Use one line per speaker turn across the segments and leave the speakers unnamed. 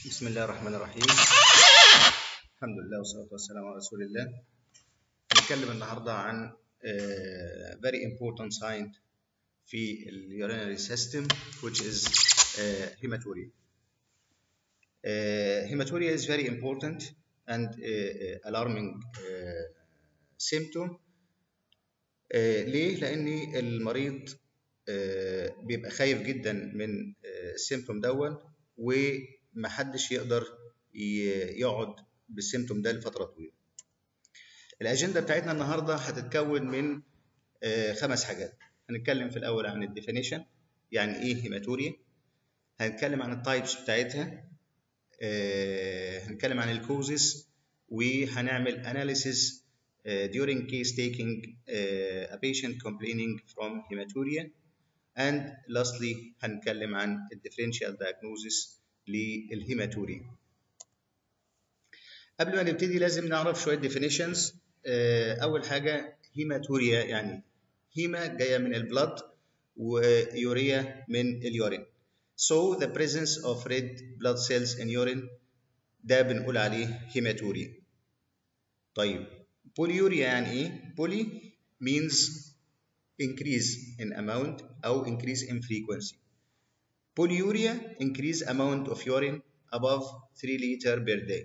بسم الله الرحمن الرحيم الحمد لله والصلاة والسلام على رسول الله هنتكلم النهاردة عن uh, very important sign في ال urinary system which is uh, hematuria. Uh, hematuria is very important and uh, alarming uh, symptom uh, ليه؟ لأن المريض uh, بيبقى خايف جدا من السيمتوم دون ومحدش يقدر يقعد بالسيمتوم ده لفترة طويلة. الأجندة بتاعتنا النهاردة هتتكون من خمس حاجات. هنتكلم في الأول عن الديفينيشن يعني إيه هيماتوريا. هنتكلم عن التايبس بتاعتها. هنتكلم عن الكوزز وهنعمل analysis during case taking a patient complaining from hematuria. and lastly هنتكلم عن الديفرنشال diagnosis للهيماتوريا. قبل ما نبتدي لازم نعرف شويه definitions اول حاجه هيماتوريا يعني هيما جايه من البلد ويوريا من اليورين. So the presence of red blood cells in urine ده بنقول عليه هيماتوريا. طيب بوليوريا يعني ايه؟ بولي means increase in amount أو increase in frequency. Polyuria increase amount of urine above 3 liter per day.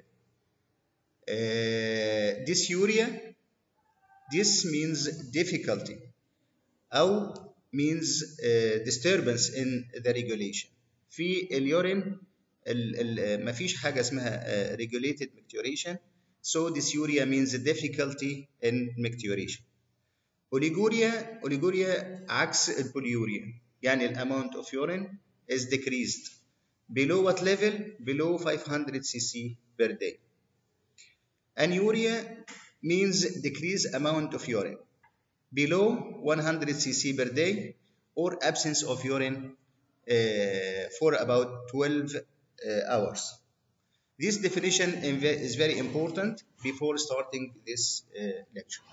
Uh, dysuria this means difficulty أو means uh, disturbance in the regulation. في اليورين مفيش حاجة اسمها uh, regulated micturition so dysuria means difficulty in micturition. اوليجوريا اوليجوريا عكس البوليوريا يعني الامount of urine is decreased below what level below 500 cc per day anuria means decreased amount of urine below 100 cc per day or absence of urine uh, for about 12 uh, hours this definition is very important before starting this uh, lecture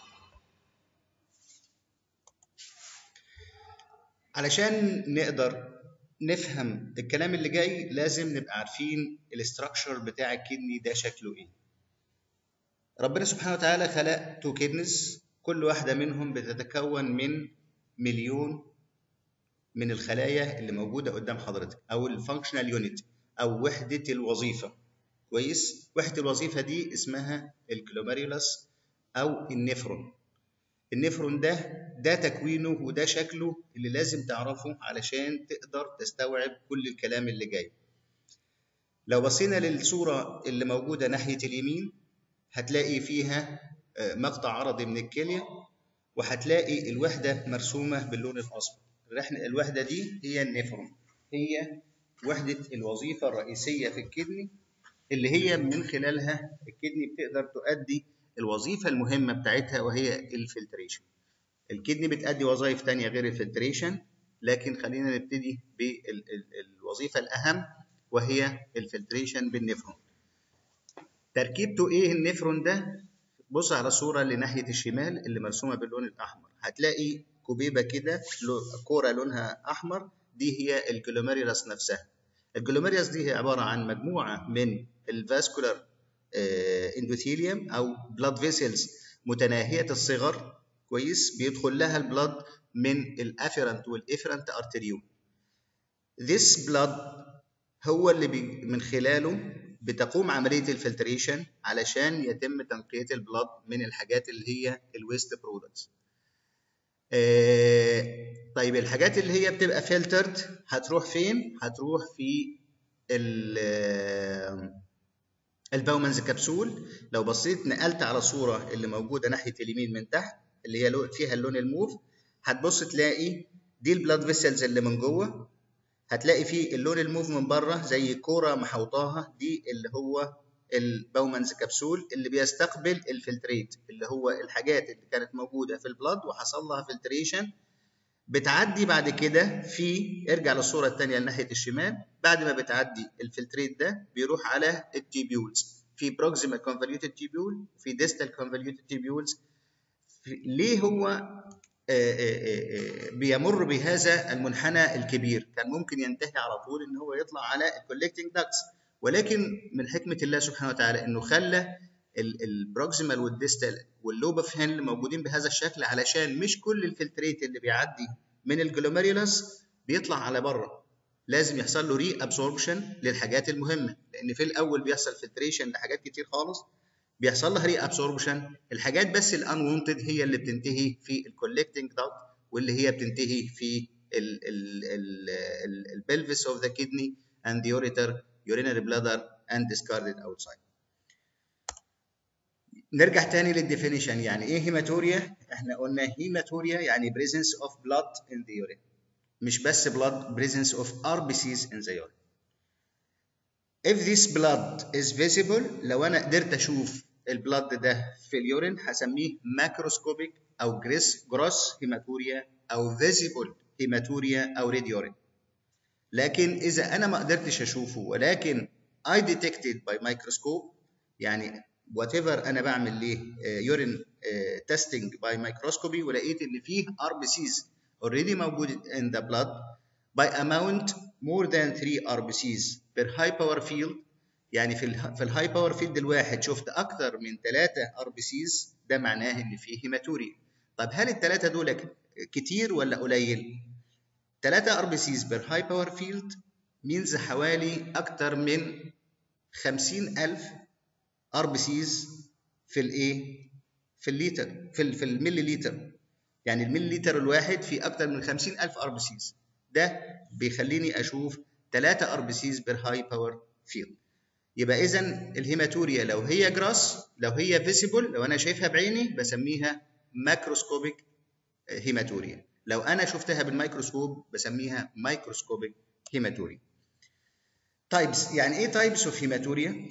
علشان نقدر نفهم الكلام اللي جاي لازم نبقى عارفين الاستراكشر بتاع الكدني ده شكله ايه ربنا سبحانه وتعالى خلق تو كدنس كل واحدة منهم بتتكون من مليون من الخلايا اللي موجودة قدام حضرتك أو الفانكشنال يونت أو وحدة الوظيفة كويس وحدة الوظيفة دي اسمها الكلوميريولاس أو النفرون النفرون ده ده تكوينه وده شكله اللي لازم تعرفه علشان تقدر تستوعب كل الكلام اللي جاي لو بصينا للصورة اللي موجودة ناحية اليمين هتلاقي فيها مقطع عرضي من الكلية وهتلاقي الوحدة مرسومة باللون الأصفر الوحدة دي هي النفرون هي وحدة الوظيفة الرئيسية في الكدني اللي هي من خلالها الكدني بتقدر تؤدي الوظيفة المهمة بتاعتها وهي الفلتريشن. الكدني بتأدي وظائف تانية غير الفلتريشن لكن خلينا نبتدي بالوظيفة الأهم وهي الفلتريشن بالنفرون. تركيبته إيه النفرون ده؟ بص على الصورة اللي ناحية الشمال اللي مرسومة باللون الأحمر، هتلاقي كوبيبة كده كورة لونها أحمر دي هي الجلوميريولاس نفسها. الجلوميريولاس دي هي عبارة عن مجموعة من الفاسكولار اندوثيليوم او بلاد فيسلز متناهيه الصغر كويس بيدخل لها البلاد من الافيرنت والافرنت ارتريول This blood هو اللي بي من خلاله بتقوم عمليه الفلتريشن علشان يتم تنقيه البلاد من الحاجات اللي هي الويست برودكتس آه طيب الحاجات اللي هي بتبقى فلترد هتروح فين هتروح في الباومنز كبسول لو بصيت نقلت على الصوره اللي موجوده ناحيه اليمين من تحت اللي هي فيها اللون الموف هتبص تلاقي دي البلاد فيسلز اللي من جوه هتلاقي فيه اللون الموف من بره زي كوره محوطاها دي اللي هو الباومنز كبسول اللي بيستقبل الفلتريت اللي هو الحاجات اللي كانت موجوده في البلاد وحصل لها فلتريشن بتعدي بعد كده في ارجع للصوره الثانيه لناحيه الشمال بعد ما بتعدي الفلتريت ده بيروح على التيبيولز في بروكسيمال كونفوليوتد تيبيول في ديستال كونفوليوتد تيبيولز ليه هو آآ آآ بيمر بهذا المنحنى الكبير كان ممكن ينتهي على طول ان هو يطلع على الكولكتنج داكتس ولكن من حكمه الله سبحانه وتعالى انه خلى البروكسيمال والديستال واللوب اوف هيل موجودين بهذا الشكل علشان مش كل الفلتريت اللي بيعدي من الجلوميريولاس بيطلع على بره لازم يحصل له ري ابسوربشن للحاجات المهمه لان في الاول بيحصل فلتريشن لحاجات كتير خالص بيحصل لها ري ابسوربشن الحاجات بس الانونتد هي اللي بتنتهي في الكولكتنج داكت واللي هي بتنتهي في البلفس اوف ذا كدني and the ureter urinary bladder and discarded outside نرجع تاني للديفينيشن يعني ايه هيماتوريا احنا قلنا هيماتوريا يعني presence of blood in the urine مش بس blood presence of RBCs in the urine if this blood is visible لو انا قدرت اشوف البلد ده في اليورين هسميه ماكروسكوبيك او جريس جروس هيماتوريا او فيزيبل هيماتوريا او ريديورين لكن اذا انا ما قدرتش اشوفه ولكن I detected by microscope يعني وات ايفر انا بعمل ليه يورين تيستنج باي مايكروسكوبي ولقيت ان فيه ار بي سيز already موجود in the blood by amount more than 3 RBCs per high power field يعني في ال في الهاي باور فيلد الواحد شفت اكتر من 3 ار بي سيز ده معناه ان فيه هيماتوريا طب هل الثلاثه دول كتير ولا قليل 3 ار بي سيز بير هاي باور فيلد مينز حوالي اكتر من 50000 ار بي سيز في الايه في الليتر في ال في الملي لتر يعني الملي لتر الواحد فيه اكتر من 50000 ار بي سيز ده بيخليني اشوف 3 ار بي سيز بير هاي باور فيلد يبقى اذا الهيماتوريا لو هي جراس لو هي فيسيبل لو انا شايفها بعيني بسميها ماكروسكوبيك هيماتوريا لو انا شفتها بالميكروسكوب بسميها مايكروسكوبيك هيماتوريا تايبس يعني ايه تايبس اوف هيماتوريا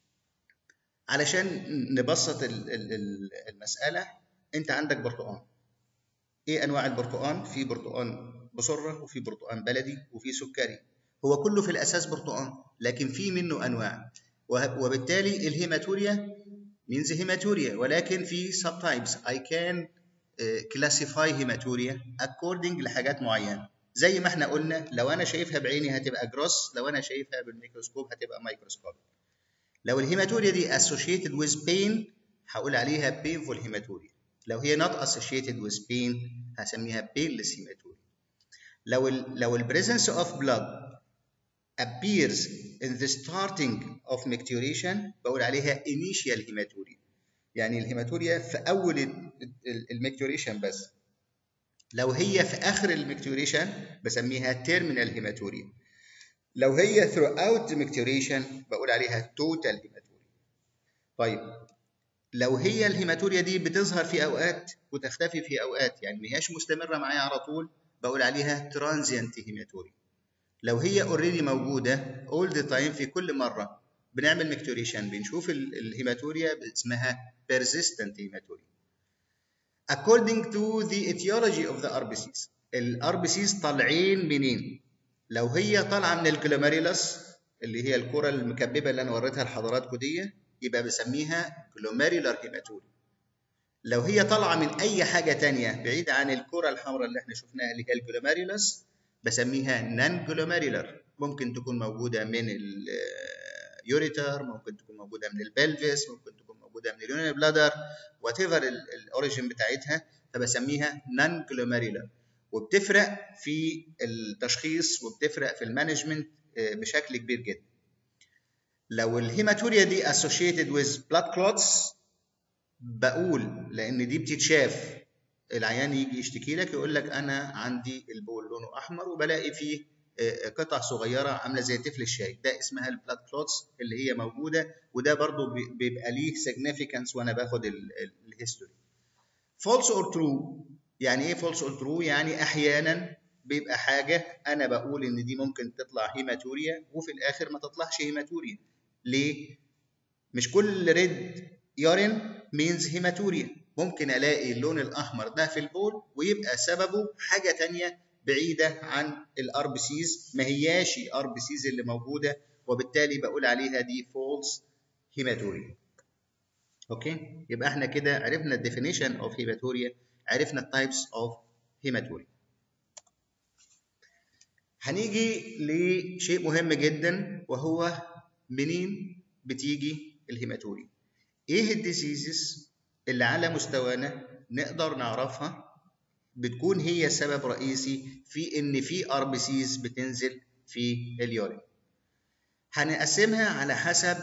علشان نبسط المساله انت عندك برتقان ايه انواع البرتقان في برتقان بسره وفي برتقان بلدي وفي سكري هو كله في الاساس برتقان لكن في منه انواع وبالتالي الهيماتوريا means هيماتوريا ولكن في سب تايبس I can كلاسيفاي هيماتوريا according لحاجات معينه زي ما احنا قلنا لو انا شايفها بعيني هتبقى جروس لو انا شايفها بالميكروسكوب هتبقى مايكروسكوب لو الهيماتوريا دي associated with pain هقول عليها painful هيماتوريا لو هي not associated with pain هسميها painless هيماتوريا لو ال لو ال presence of blood appears in the starting of micturition بقول عليها initial hematuria يعني الهيماتوريا في اول الميكتوريشن بس لو هي في اخر الميكتوريشن بسميها terminal هيماتوريا لو هي throughout micturation بقول عليها total هيماتوريا طيب لو هي الهيماتوريا دي بتظهر في اوقات وتختفي في اوقات يعني ما هياش مستمره معايا على طول بقول عليها transient هيماتوريا لو هي اوريدي موجوده all the time في كل مره بنعمل ميكتوريشن بنشوف الهيماتوريا اسمها persistent هيماتوريا according to the etiology of the RBCs الار بي سيز طالعين منين لو هي طالعه من الجلوميريلاس اللي هي الكره المكببه اللي انا وريتها لحضراتكم دي يبقى بسميها جلوميريلار هيماتوريا لو هي طالعه من اي حاجه تانية بعيده عن الكره الحمراء اللي احنا شفناها اللي هي الجلوميريلاس بسميها نان جلوميريلر ممكن تكون موجوده من اليوريتر ممكن تكون موجوده من البلفيس ممكن تكون موجوده من اليونين بلادر وات ايفر الاوريجن بتاعتها فبسميها نان جلوميريلر وبتفرق في التشخيص وبتفرق في المانجمنت بشكل كبير جدا لو الهيماتوريا دي associated with blood clots بقول لان دي بتتشاف العيان يجي يشتكي لك يقول لك انا عندي البول لونه احمر وبلاقي فيه قطع صغيره عامله زي تفل الشاي ده اسمها البلاد كلوتس اللي هي موجوده وده برضو بيبقى ليه significance وانا باخد الهيستوري false or true يعني ايه false or true يعني احيانا بيبقى حاجه انا بقول ان دي ممكن تطلع هيماتوريا وفي الاخر ما تطلعش هيماتوريا ليه مش كل ريد يورين مينز هيماتوريا ممكن الاقي اللون الاحمر ده في البول ويبقى سببه حاجه تانية بعيده عن الار بي سيز ما هياش ار بي سيز اللي موجوده وبالتالي بقول عليها دي فولس هيماتوريا اوكي يبقى احنا كده عرفنا الديفينيشن اوف هيماتوريا عرفنا التايبس اوف هيماتوريا هنيجي لشيء مهم جدا وهو منين بتيجي الهيماتوريا ايه الديزيزز اللي على مستوانا نقدر نعرفها بتكون هي سبب رئيسي في ان في ار بي سيز بتنزل في اليورين هنقسمها على حسب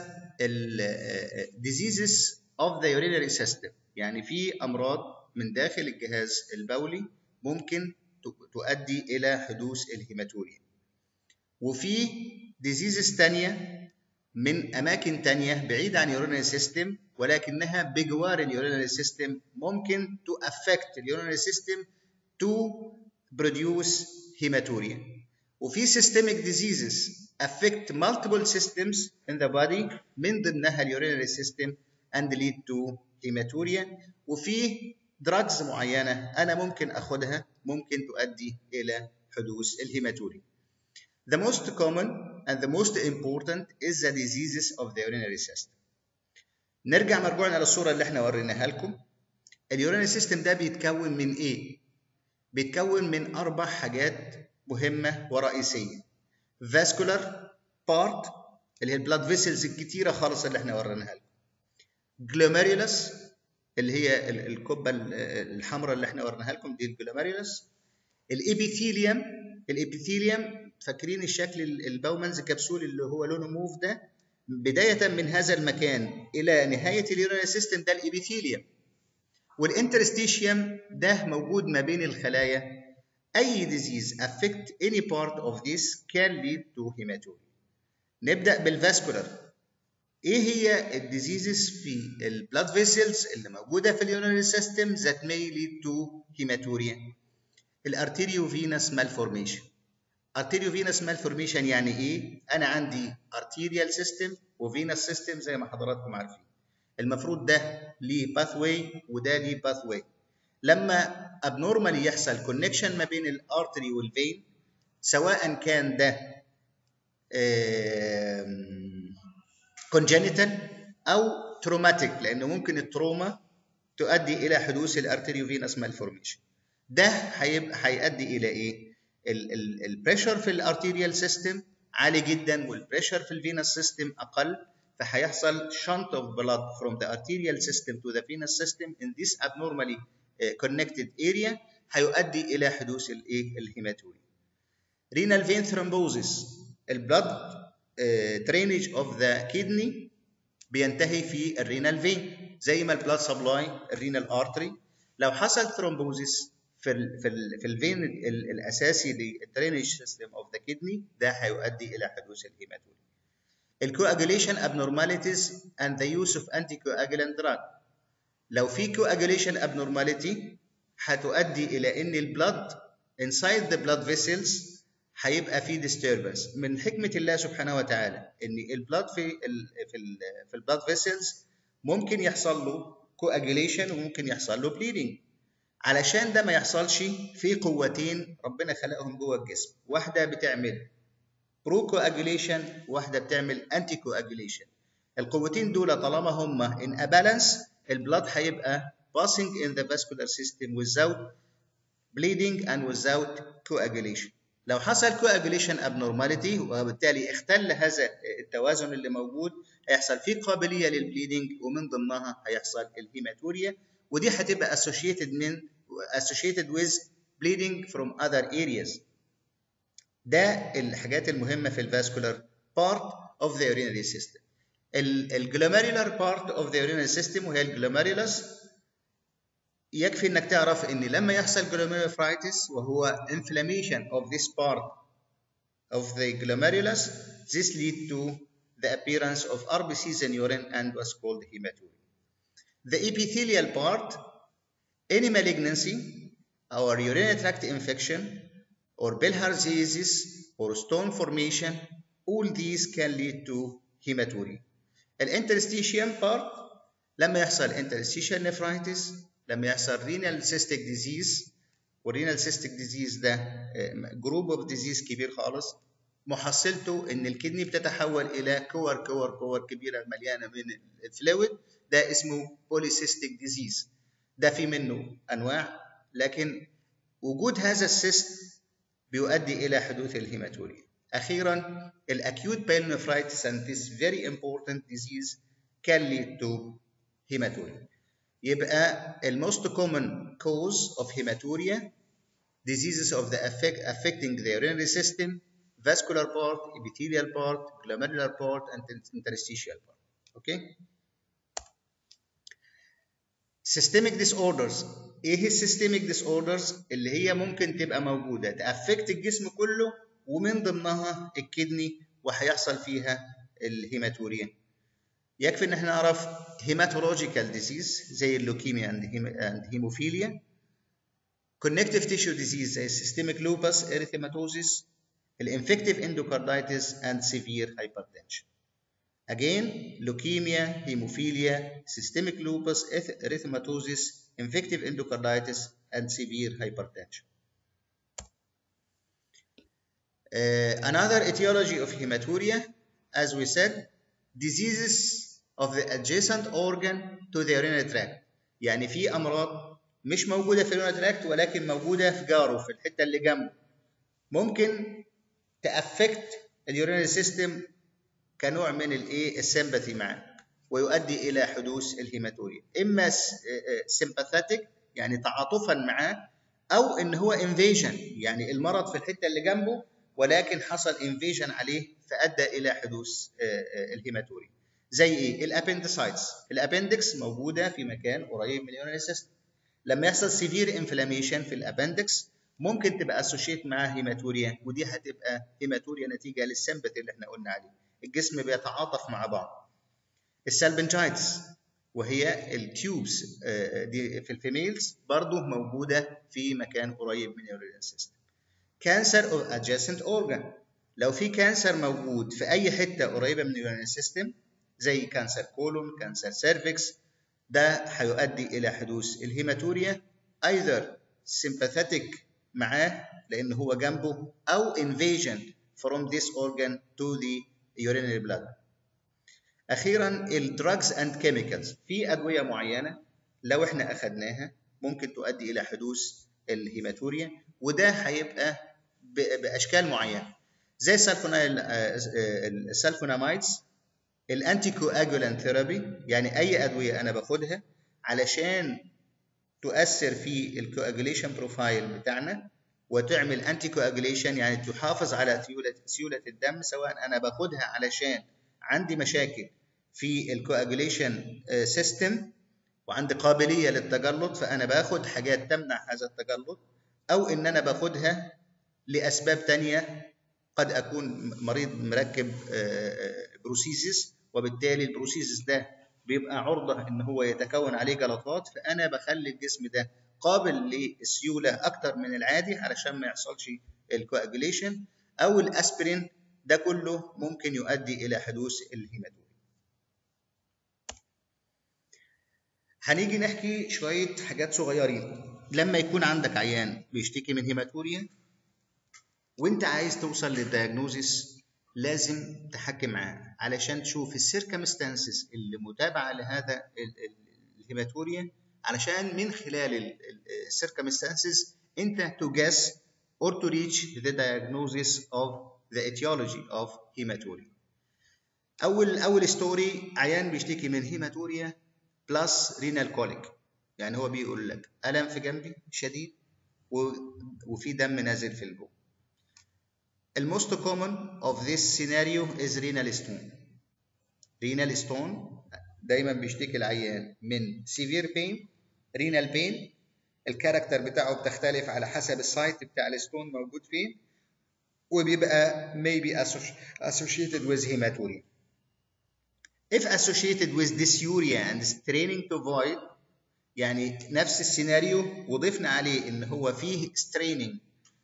الديزيزز اوف ذا urinary سيستم يعني في امراض من داخل الجهاز البولي ممكن تؤدي الى حدوث الهيماتوريا وفي ديزيزز تانية من اماكن تانية بعيدة عن اليورينري سيستم ولكنها بجوار اليورينري سيستم ممكن تو افكت اليورينري سيستم تو بروديوس هيماتوريا وفي systemic diseases affect multiple systems in the body من ضمنها اليورينري سيستم and lead to hematuria وفي drugs معينة أنا ممكن أخدها ممكن تؤدي إلى حدوث الهيماتوريا The most common and the most important is the diseases of the urinary system. نرجع مرجوعنا للصورة اللي احنا وريناها لكم. اليورينري سيستم ده بيتكون من ايه؟ بيتكون من أربع حاجات مهمة ورئيسية. vascular part اللي هي البلاد فيسلز الكتيرة خالص اللي احنا وريناها لكم. glomerulus اللي هي الكبة الحمراء اللي احنا وريناها لكم دي الجلوميرولس. الابيثيليوم الابيثيليوم فاكرين الشكل الباومنز كبسول اللي هو لونه موف ده بداية من هذا المكان إلى نهاية اليورينال سيستم ده الإبيثيليوم والانترستيشيوم ده موجود ما بين الخلايا أي disease affect any part of this can lead to hematuria نبدأ بالفاسكولار ايه هي الديزيزز في البلاد فيسلز اللي موجوده في اليورينري سيستم that may lead to hematuria الارتيريو فينس مالفورميشن ارتيريو فينس مالفورميشن يعني ايه انا عندي ارتيريال سيستم وفينس سيستم زي ما حضراتكم عارفين المفروض ده ليه باث واي وده ليه باث واي لما ابنورمالي يحصل كونكشن ما بين الارتري والفين سواء كان ده كونجنتال او تروماتيك لانه ممكن التروما تؤدي الى حدوث الارتريو فينس مالفورميشن ده هيبقى هيؤدي الى ايه البريشر في الارتيريال سيستم عالي جدا والبريشر في الفينس سيستم اقل فهيحصل shunt of blood from the arterial system to the venous system in this abnormally connected area هيؤدي الى حدوث الايه الهيماتوري renal vein thrombosis البلد drainage of the kidney بينتهي في الرينال فين زي ما البلاد سبلاي الرينال ارتري لو حصل ثرومبوزيس في ال في ال في الفين الاساسي للدرينج سيستم اوف ذا كدني ده هيؤدي الى حدوث الهيماتوري الكواجوليشن abnormalities and the use of anticoagulant drug لو في coagulation abnormality هتؤدي الى ان البلد inside the blood vessels هيبقى في disturbance من حكمة الله سبحانه وتعالى ان البلد في ال في ال في البلد فيسلز ممكن يحصل له coagulation وممكن يحصل له bleeding علشان ده ما يحصلش في قوتين ربنا خلقهم جوه الجسم واحدة بتعمل برو coagulation واحدة بتعمل anti coagulation القوتين دول طالما هما in a balance البلد هيبقى passing in the vascular system without bleeding and without coagulation لو حصل coagulation abnormality وبالتالي اختل هذا التوازن اللي موجود هيحصل فيه قابليه للبليدنج ومن ضمنها هيحصل الهيماتوريا ودي هتبقى associated من associated with bleeding from other areas ده الحاجات المهمه في الفاسكولار part of the urinary system الجلوميرولار part of the urinary system وهي الجلوميرولس يكفي انك تعرف ان لما يحصل glomerulonephritis وهو inflammation of this part of the glomerulus this lead to the appearance of RBCs in urine and what's called hematuria. The epithelial part, any malignancy or urinary tract infection or bilharziasis or stone formation, all these can lead to hematuria. الانترستيشيال part لما يحصل interstitial nephritis لما يحصل renal cystic disease والرينال cystic disease ده جروب اوف ديزيز كبير خالص محصلته ان الكدني بتتحول الى كور كور كور كبيره مليانه من الفلويد ده اسمه بوليسيستيك ديزيز ده في منه انواع لكن وجود هذا السيست بيؤدي الى حدوث الهيماتوريا اخيرا الاكيوت pyelonephritis and this very important disease can lead to hematuria يبقى ال most common cause of hematuria diseases of the affect, affecting the urinary system vascular part epithelial part glomerular part and interstitial part okay systemic disorders ايه السيستميك ديس اوردرز اللي هي ممكن تبقى موجوده تافكت الجسم كله ومن ضمنها الكدني وهيحصل فيها الهيماتوريا يكفي ان احنا نعرف هيماتولوجيكال ديزيز زي اللوكيميا اند هيموفيليا connective tissue disease زي systemic lupus erythematosus الانفكتيف endocarditis and severe hypertension again leukemia hemophilia systemic lupus erythematosus infective endocarditis and severe hypertension uh, another etiology of hematuria as we said diseases of the adjacent organ to the urinary tract يعني في امراض مش موجوده في اليورينري تراكت ولكن موجوده في جاره في الحته اللي جنبه ممكن تافكت اليورينري سيستم كنوع من الايه السمباثي معاه ويؤدي الى حدوث الهيماتوريا اما سمباثيك يعني تعاطفا معاه او ان هو انفيجن يعني المرض في الحته اللي جنبه ولكن حصل انفيجن عليه فادى الى حدوث الهيماتوريا زي ايه الابندسايتس الابندكس موجوده في مكان قريب من اليورينري سيستم لما يحصل سيفير انفلاميشن في الابندكس ممكن تبقى اسوشيت معاه هيماتوريا ودي هتبقى هيماتوريا نتيجه للسمبث اللي احنا قلنا عليه الجسم بيتعاطف مع بعض السالبنجايتس وهي التيوبس دي في الفيميلز برضه موجوده في مكان قريب من اليورين سيستم كانسر اوف ادجacent اورجان لو في كانسر موجود في اي حته قريبه من اليورين سيستم زي كانسر كولون كانسر سيرفكس ده هيؤدي الى حدوث الهيماتوريا either sympathetic معاه لان هو جنبه او invasion from this organ to the urinary bladder. اخيرا الدراجز اند كيميكالز في ادويه معينه لو احنا اخذناها ممكن تؤدي الى حدوث الهيماتوريا وده هيبقى باشكال معينه زي السلفونامايدز الانتي كواجولانت ثيرابي يعني اي ادويه انا باخدها علشان تؤثر في الكواجوليشن بروفايل بتاعنا وتعمل انتي كواجوليشن يعني تحافظ على سيوله سيوله الدم سواء انا باخدها علشان عندي مشاكل في الكواجوليشن سيستم وعندي قابليه للتجلط فانا باخد حاجات تمنع هذا التجلط او ان انا باخدها لاسباب تانية قد اكون مريض مركب بروسيسس وبالتالي البروسيسس ده بيبقى عرضه ان هو يتكون عليه جلطات فانا بخلي الجسم ده قابل للسيوله اكتر من العادي علشان ما يحصلش الكواجوليشن او الاسبرين ده كله ممكن يؤدي الى حدوث الهيماتوريا هنيجي نحكي شويه حاجات صغيرين لما يكون عندك عيان بيشتكي من هيماتوريا وانت عايز توصل للدياجنوزيس لازم تحكي معاه علشان تشوف السيركمستانسز اللي متابعه لهذا الهيماتوريا علشان من خلال السيركمستانسز انت to guess or to reach the diagnosis of the etiology of hematuria. اول اول ستوري عيان بيشتكي من هيماتوريا بلس رينال كوليك يعني هو بيقول لك الم في جنبي شديد وفي دم نازل في البول الموست common of this scenario is renal stone renal stone دايما بيشتكي العيان من severe pain renal pain الكاركتر بتاعه بتختلف على حسب السايت بتاع الستون موجود فين وبيبقى maybe associated with hematuria if associated with dysuria and straining to void يعني نفس السيناريو وضفنا عليه ان هو فيه straining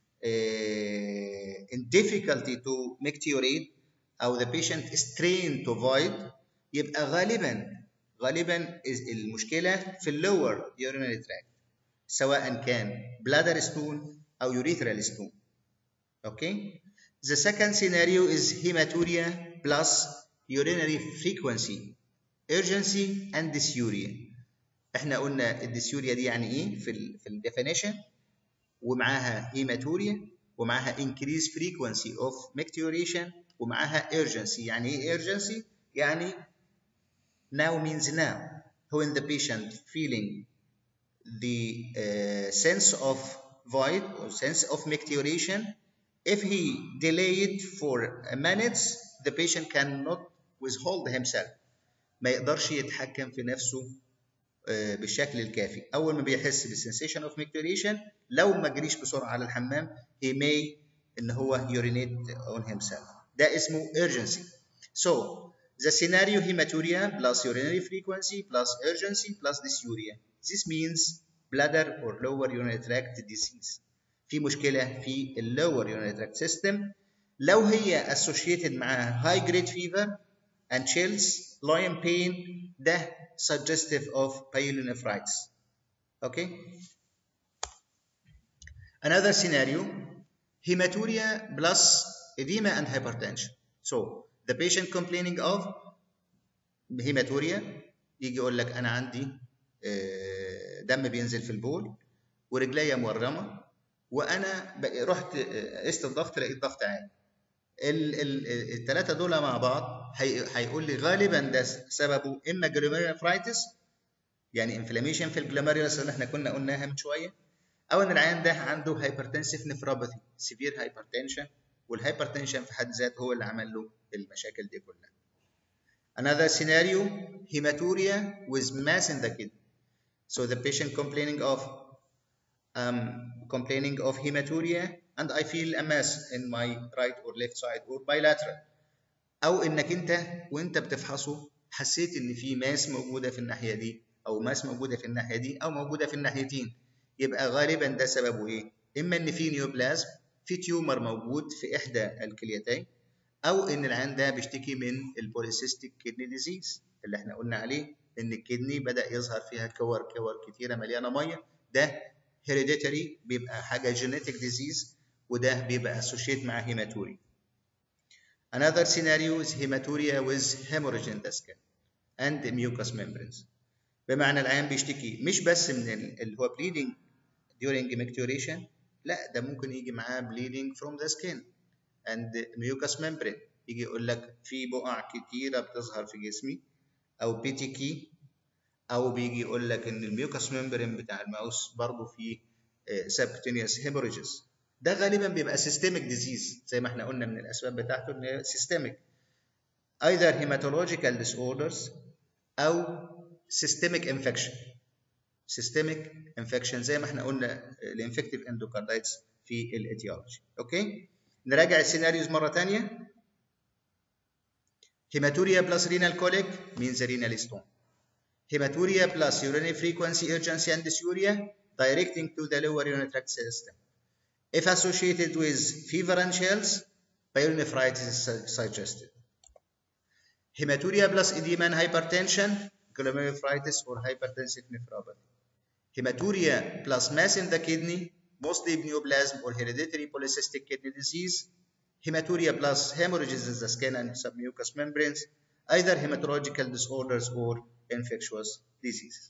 uh, in difficulty to micturate او the patient strain to void يبقى غالبا غالبا المشكله في اللور urinary tract سواء كان bladder stone او urethral stone okay the second scenario is hematuria plus urinary frequency urgency and dysuria احنا قلنا الديسيوريا دي يعني ايه في ال في الديفينيشن ومعاها هيماتوريا ومعاها increase frequency of micturition ومعاها urgency يعني ايه urgency يعني now means now when the patient feeling the uh, sense of void or sense of micturition if he delayed for minutes the patient cannot withhold himself ما يقدرش يتحكم في نفسه بالشكل الكافي اول ما بيحس بالسنسيشن اوف ميكتوريشن لو ما جريش بسرعه على الحمام he may ان هو urinate on himself ده اسمه urgency so the scenario hematuria plus urinary frequency plus urgency plus dysuria this means bladder or lower urinary tract disease في مشكله في lower urinary tract system لو هي associated معاها high grade fever and chills lion pain ده suggestive of pyelonephritis. Okay? Another scenario, hematuria plus edema and hypertension. So, the patient complaining of hematuria يجي يقول لك أنا عندي دم بينزل في البول ورجليا مورمة وأنا رحت قست الضغط لقيت ضغط عالي. الثلاثه دول مع بعض هيقول لي غالبا ده سببه اما جلوميرولوفرايتس يعني انفلاميشن في الجلوميرولس اللي احنا كنا قلناها من شويه او ان العيان ده عنده هايبرتنسيف نفروباثي سيفير هايبرتنشن والهايبرتنشن في حد ذاته هو اللي عمل له المشاكل دي كلها. Another scenario hematuria with mass in the kidney. So the patient complaining of um, complaining of hematuria and I feel a mass in my right or left side or bilateral أو إنك أنت وأنت بتفحصه حسيت إن في ماس موجودة في الناحية دي أو ماس موجودة في الناحية دي أو موجودة في الناحيتين يبقى غالبا ده سببه إيه؟ إما إن في نيوبلازم في تيومر موجود في إحدى الكليتين أو إن العيان ده بيشتكي من البوليسيستيك كيدني ديزيز اللي إحنا قلنا عليه إن الكدني بدأ يظهر فيها كور كور كتيرة مليانة مية ده هيريديتري بيبقى حاجة جينيتك ديزيز وده بيبقى associate مع هيماتوري. Another scenario is hematuria with hemorrhage in the skin and mucous membranes. بمعنى العيان بيشتكي مش بس من اللي هو bleeding during micturition لا ده ممكن يجي معاه bleeding from the skin and mucous membrane يجي يقول لك في بقع كتيرة بتظهر في جسمي أو بيتيكي أو بيجي يقول لك إن الميوكس ممبرين بتاع الماوس برضه فيه subcutaneous hemorrhages ده غالبا بيبقى سيستميك ديزيز زي ما احنا قلنا من الاسباب بتاعته ان هي سيستميك either hematological disorders او systemic infection systemic infection زي ما احنا قلنا الانفكتيف اندوكاردايتس في الاتيولوجي اوكي نراجع السيناريوز مره ثانيه hematuria plus renal colic means renal stone hematuria plus urinary frequency urgency and dysuria directing to the lower urinary tract system If associated with fever and chills, pyelonephritis is suggested. Hematuria plus edema and hypertension, glomerulonephritis or hypertensive nephropathy. Hematuria plus mass in the kidney, mostly neoplasm or hereditary polycystic kidney disease. Hematuria plus hemorrhages in the skin and submucous membranes, either hematological disorders or infectious diseases.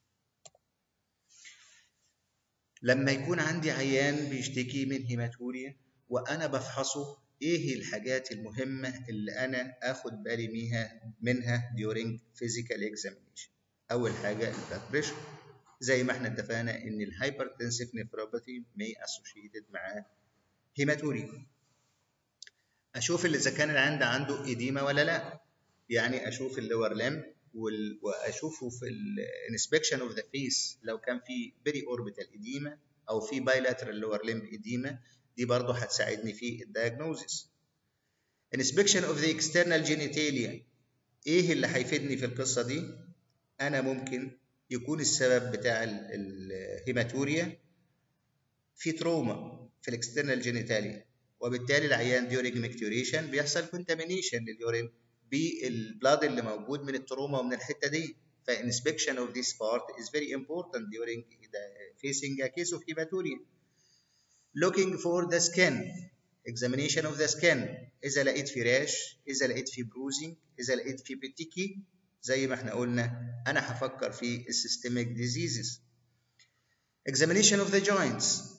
لما يكون عندي عيان بيشتكي من هيماتوريا وانا بفحصه ايه الحاجات المهمه اللي انا اخد بالي منها منها during physical examination اول حاجه البلاد بريشر زي ما احنا اتفقنا ان الهايبرتنسيف نيفروباثي may associated مع هيماتوريا اشوف اللي اذا كان العيان ده عنده اديمه ولا لا يعني اشوف اللور لمب واشوفه في الانسبكشن اوف ذا فيس لو كان في بري اوربيتال اديما او في بايلاترال لور لمب اديما دي برضه هتساعدني في الدايجنوزيس inspection of the external genitalia ايه اللي هيفيدني في القصه دي انا ممكن يكون السبب بتاع الهيماتوريا في تروما في الاكسترنال جينيتاليا وبالتالي العيان during micturition بيحصل contamination لليورين بالبلاد اللي موجود من التروما ومن الحته دي فinspection of this part is very important during the facing a case of hematuria looking for the skin examination of the skin اذا لقيت في راش اذا لقيت في بروزنج اذا لقيت في بتيكي زي ما احنا قلنا انا هفكر في السيستميك diseases examination of the joints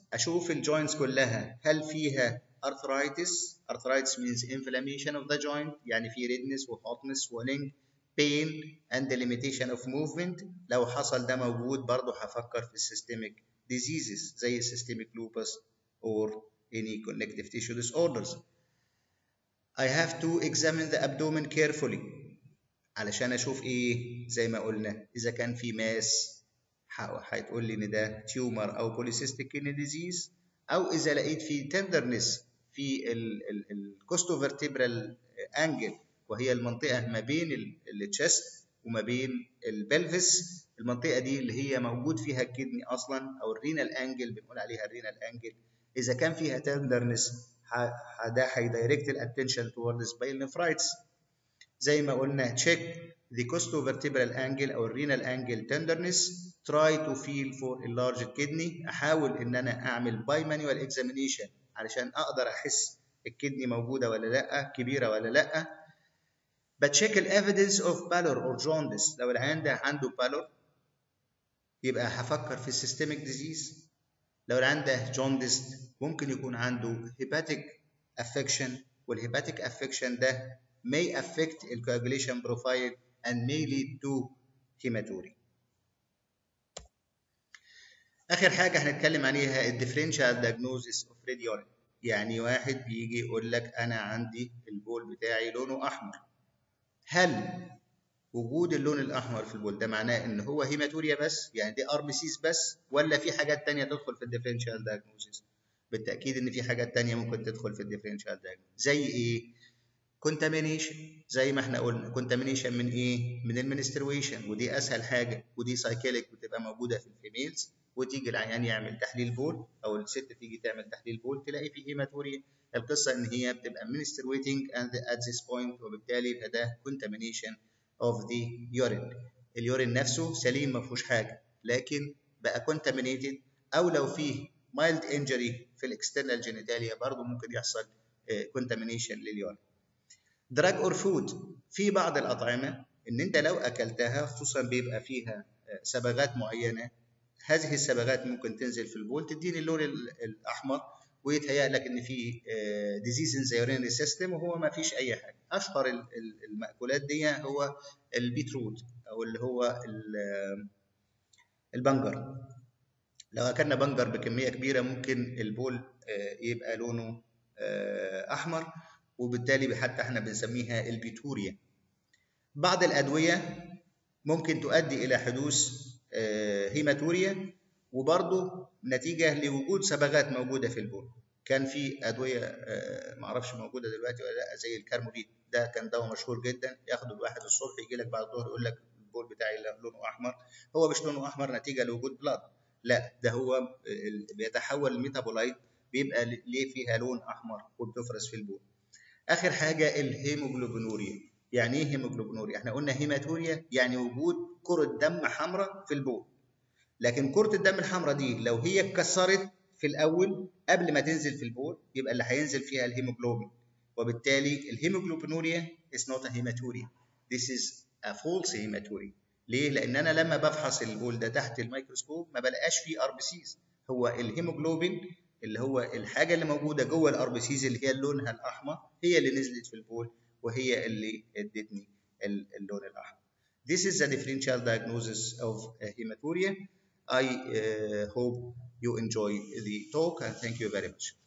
اشوف الجوينتس كلها هل فيها arthritis arthritis means inflammation of the joint يعني في redness و hotness swelling pain and the limitation of movement لو حصل ده موجود برضه هفكر في systemic diseases زي systemic lupus or any connective tissue disorders I have to examine the abdomen carefully علشان اشوف ايه زي ما قلنا اذا كان في ماس هتقول لي ان ده تيومر او بوليسيستيك كيدني ديزيز او اذا لقيت في تندرنس في الكوستوفرتبرال انجل وهي المنطقه ما بين التشست وما بين البلفس المنطقه دي اللي هي موجود فيها الكدني اصلا او الرينال انجل بنقول عليها الرينال انجل اذا كان فيها تندرنس ده هيدايركت الاتنشن توردز بايلنفرايتس زي ما قلنا check the costovertebral angle او الرينال angle tenderness try to feel for a large kidney احاول ان انا اعمل باي مانوال examination علشان اقدر احس الكدني موجوده ولا لا كبيره ولا لا بتشيك الايفيدنس اوف بالور اور جوندس لو العيان ده عنده بالور يبقى هفكر في السيستميك ديزيز لو العيان ده جوندس ممكن يكون عنده هيباتيك افكشن والهيباتيك افكشن ده may affect the coagulation profile and may lead to hematuria. آخر حاجة هنتكلم عليها الديفرنشال diagnosis of red urine. يعني واحد بيجي يقول لك أنا عندي البول بتاعي لونه أحمر. هل وجود اللون الأحمر في البول ده معناه إن هو هيماتوريا بس؟ يعني دي ار بي سيز بس؟ ولا في حاجات تانية تدخل في الديفرنشال diagnosis؟ بالتأكيد إن في حاجات تانية ممكن تدخل في الديفرنشال diagnosis. زي إيه؟ كونتامينيشن زي ما احنا قلنا كونتامينيشن من ايه؟ من المنسترويشن ودي اسهل حاجه ودي سايكليك بتبقى موجوده في الفيميلز وتيجي العيان يعمل تحليل بول او الست تيجي تعمل تحليل بول تلاقي فيه هيماتوريا القصه ان هي بتبقى منسترويتنج اند ات ذيس بوينت وبالتالي يبقى ده كونتامينيشن اوف ذا يورين اليورين نفسه سليم ما فيهوش حاجه لكن بقى كونتامينيتد او لو فيه مايلد انجري في الاكسترنال جينيتاليا برضه ممكن يحصل كونتامينيشن لليورين دراج اور فود في بعض الاطعمه ان انت لو اكلتها خصوصا بيبقى فيها صبغات معينه هذه الصبغات ممكن تنزل في البول تديني اللون الاحمر ويتهيأ لك ان في ديزيز ان ذا يورينري سيستم وهو ما فيش اي حاجه اشهر المأكولات دي هو البيتروت او اللي هو البنجر لو اكلنا بنجر بكميه كبيره ممكن البول يبقى لونه احمر وبالتالي حتى احنا بنسميها البيتوريا بعض الادويه ممكن تؤدي الى حدوث هيماتوريا وبرضه نتيجه لوجود صبغات موجوده في البول كان في ادويه معرفش موجوده دلوقتي ولا لا زي الكارموديت ده كان دواء مشهور جدا ياخده الواحد الصبح يجي لك بعد الظهر يقول لك البول بتاعي لونه احمر هو مش لونه احمر نتيجه لوجود بلاد لا ده هو بيتحول الميتابولايت بيبقى ليه فيها لون احمر وبتفرز في البول اخر حاجه الهيموجلوبينوريا يعني ايه هيموجلوبينوريا احنا قلنا هيماتوريا يعني وجود كره دم حمراء في البول لكن كره الدم الحمراء دي لو هي اتكسرت في الاول قبل ما تنزل في البول يبقى اللي هينزل فيها الهيموجلوبين وبالتالي الهيموجلوبينوريا is not a hematuria this is a false hematuria ليه لان انا لما بفحص البول ده تحت الميكروسكوب ما بلاقاش فيه ار بي سيز هو الهيموجلوبين اللي هو الحاجه اللي موجوده جوه الار بي سيز اللي هي لونها الاحمر هي اللي نزلت في البول وهي اللي ادتني اللون الاحمر. This is the differential diagnosis of hematuria. I uh, hope you enjoy the talk and thank you very much.